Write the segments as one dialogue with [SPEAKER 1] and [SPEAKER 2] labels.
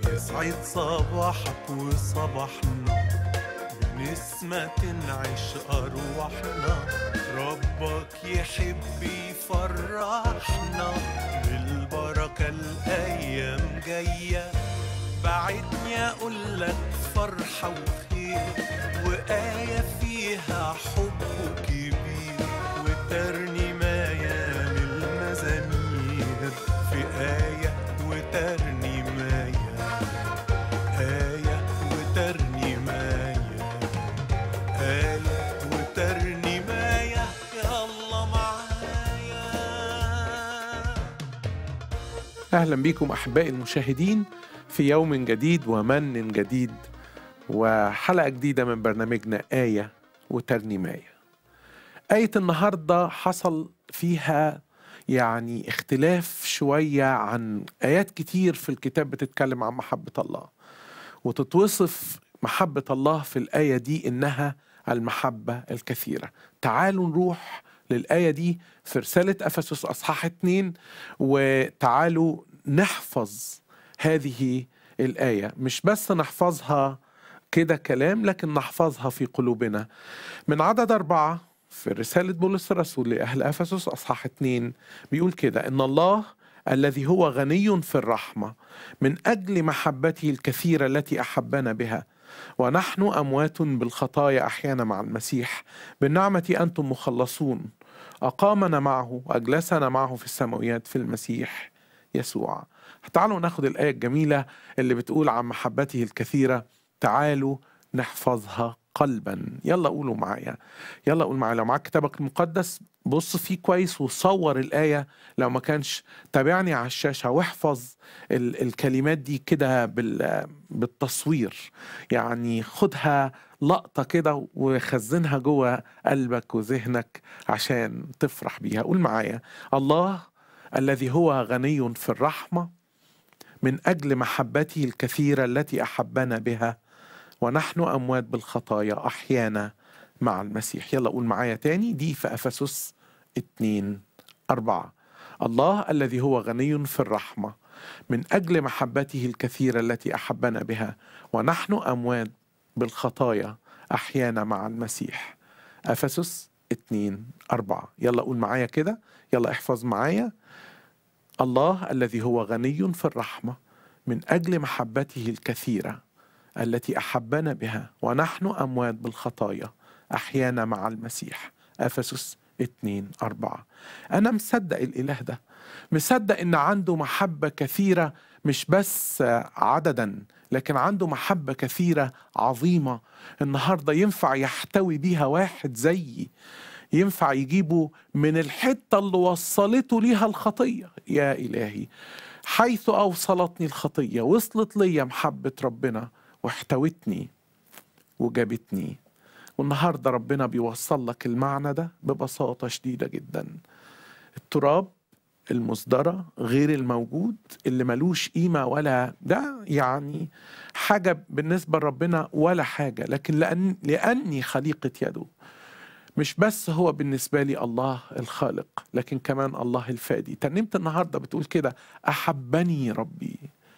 [SPEAKER 1] يسعد صباحك وصباحنا بنسمة تنعش أرواحنا ربك يحب يفرحنا بالبركة الأيام جاية بعدني أقول لك فرحة وخير وآية فيها حب كبير وترنيماية من المزامير في آية وترنيماية آية وترنيماية آية وترنيماية يلا معايا
[SPEAKER 2] أهلا بكم أحبائي المشاهدين في يوم جديد ومن جديد وحلقة جديدة من برنامجنا آية وترنيماية آية النهاردة حصل فيها يعني اختلاف شوية عن آيات كتير في الكتاب بتتكلم عن محبة الله وتتوصف محبة الله في الآية دي إنها المحبة الكثيرة تعالوا نروح للآية دي في رسالة أفسس أصحاح 2 وتعالوا نحفظ هذه الآية مش بس نحفظها كده كلام لكن نحفظها في قلوبنا من عدد أربعة في رسالة بولس الرسول لأهل أفسس أصحاح 2 بيقول كده إن الله الذي هو غني في الرحمة من أجل محبته الكثيرة التي أحبنا بها ونحن أموات بالخطايا أحيانا مع المسيح بالنعمة أنتم مخلصون أقامنا معه وأجلسنا معه في السماويات في المسيح يسوع تعالوا ناخد الآية الجميلة اللي بتقول عن محبته الكثيرة تعالوا نحفظها قلبا يلا قولوا معايا يلا قول معايا لو معاك كتابك المقدس بص فيه كويس وصور الآية لو ما كانش تابعني على الشاشة واحفظ ال- الكلمات دي كده بال- بالتصوير يعني خدها لقطة كده وخزنها جوه قلبك وذهنك عشان تفرح بيها قول معايا الله الذي هو غني في الرحمة من أجل محبته الكثيرة التي أحبنا بها ونحن أموات بالخطايا أحيانا مع المسيح يلا قول معايا تاني دي في أفسس 2 أربعة الله الذي هو غني في الرحمة من أجل محبته الكثيرة التي أحبنا بها ونحن أموات بالخطايا أحيانا مع المسيح أفسس 2 أربعة يلا قول معايا كده يلا احفظ معايا الله الذي هو غني في الرحمة من أجل محبته الكثيرة التي أحبنا بها ونحن أموات بالخطايا أحيانا مع المسيح أفسس 2 أربعة أنا مصدق الإله ده مصدق إن عنده محبة كثيرة مش بس عددا لكن عنده محبة كثيرة عظيمة النهاردة ينفع يحتوي بيها واحد زيي ينفع يجيبه من الحتة اللي وصلته ليها الخطية يا إلهي حيث أوصلتني الخطية وصلت لي محبة ربنا واحتوتني وجابتني والنهاردة ربنا بيوصل لك المعنى ده ببساطة شديدة جدا التراب المصدرة غير الموجود اللي ملوش قيمة ولا ده يعني حاجة بالنسبة لربنا ولا حاجة لكن لأن لأني خليقة يده مش بس هو بالنسبة لي الله الخالق لكن كمان الله الفادي ترنيمة النهاردة بتقول كده أحبني ربي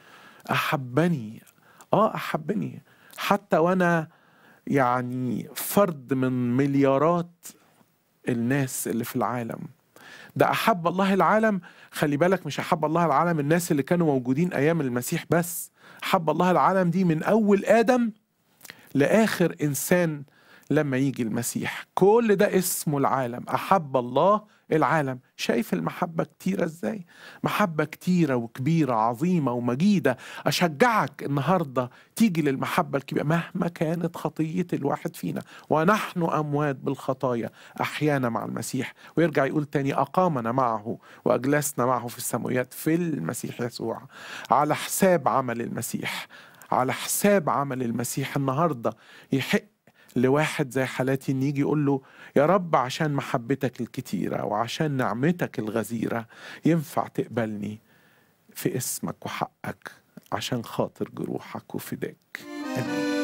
[SPEAKER 2] أحبني آه أحبني حتى وأنا يعني فرد من مليارات الناس اللي في العالم ده أحب الله العالم خلي بالك مش أحب الله العالم الناس اللي كانوا موجودين أيام المسيح بس أحب الله العالم دي من أول آدم لآخر إنسان لما يجي المسيح كل ده اسمه العالم أحب الله العالم شايف المحبة كتيرة ازاي محبة كتيرة وكبيرة عظيمة ومجيدة أشجعك النهاردة تيجي للمحبة الكبيرة مهما كانت خطية الواحد فينا ونحن أموات بالخطايا أحيانا مع المسيح ويرجع يقول تاني أقامنا معه وأجلسنا معه في السماويات في المسيح يسوع على حساب عمل المسيح على حساب عمل المسيح النهارده يحق لواحد زي حالاتي ان يجي يقول له يا رب عشان محبتك الكتيره وعشان نعمتك الغزيره ينفع تقبلني في اسمك وحقك عشان خاطر جروحك وفداك امين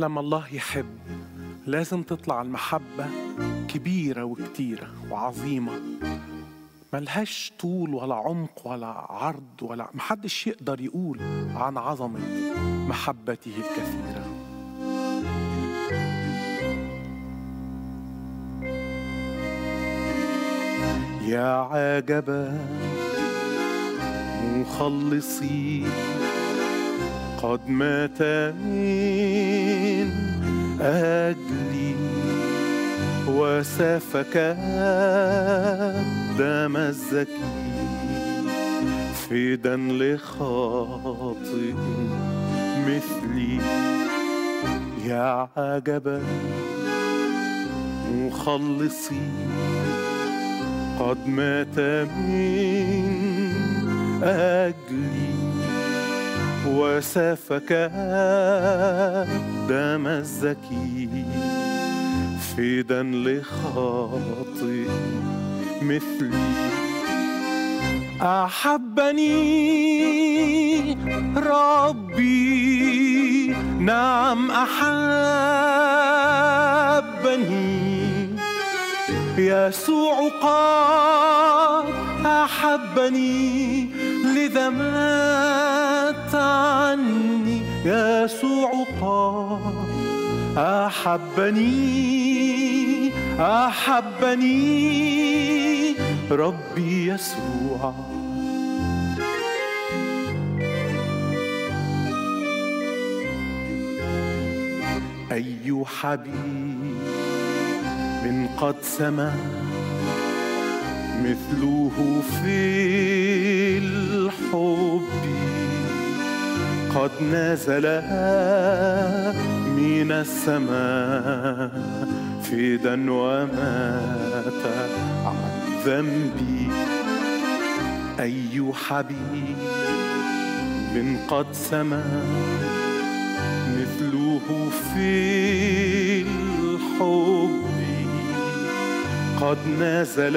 [SPEAKER 2] لما الله يحب لازم تطلع المحبة كبيرة وكتيرة وعظيمة ملهاش طول ولا عمق ولا عرض ولا محدش يقدر يقول عن عظمة محبته الكثيرة يا عجبا مخلصي قد مات من أجلي وسفك دم الزكي فدا لخاطئ مثلي يا عجبا مخلصي قد مات من أجلي وسفك دم الزكي فدا لخاطئ مثلي أحبني ربي نعم أحبني يسوع قد أحبني لذا مات عني يسوع قد أحبني أحبني ربي يسوع أي حبيب من قد سما مثله في الحب قد نزل من السماء فدا ومات عن ذنبي أي حبيب من قد سما مثله في الحب قد نزل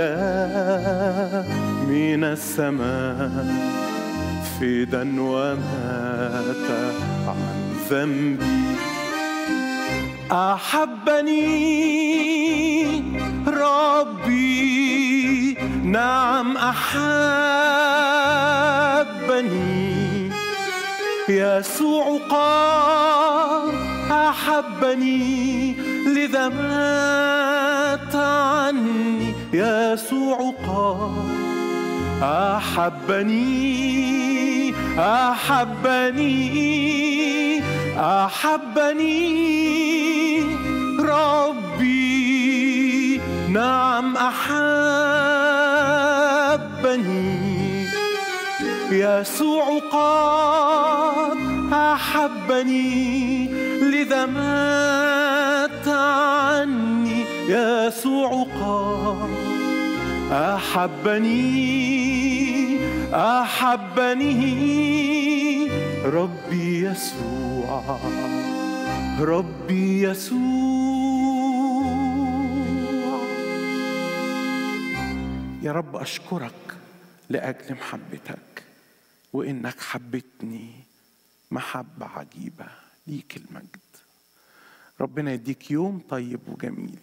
[SPEAKER 2] من السماء فدا ومات عن ذنبي أحبني ربي نعم أحبني يسوع قد أحبني لذا مات عني يسوع قد أحبني أحبني أحبني ربي نعم أحبني يسوع قد أحبني لذا مات عني يسوع قد أحبني أحبني ربي يسوع ربي يسوع يا رب أشكرك لأجل محبتك وإنك حبتني محبة عجيبة ليك المجد ربنا يديك يوم طيب وجميل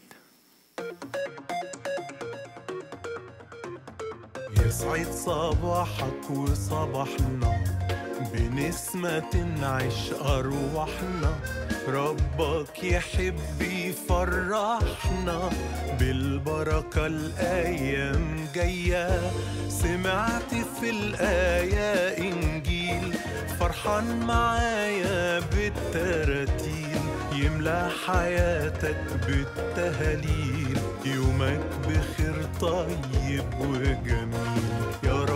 [SPEAKER 1] يسعد صباحك وصباحنا بنسمة نعيش أرواحنا ربك يحب يفرحنا بالبركة الأيام جاية سمعت في الآية إنجيل فرحان معايا بالتراتيل يملى حياتك بالتهاليل يومك بخير طيب وجميل يا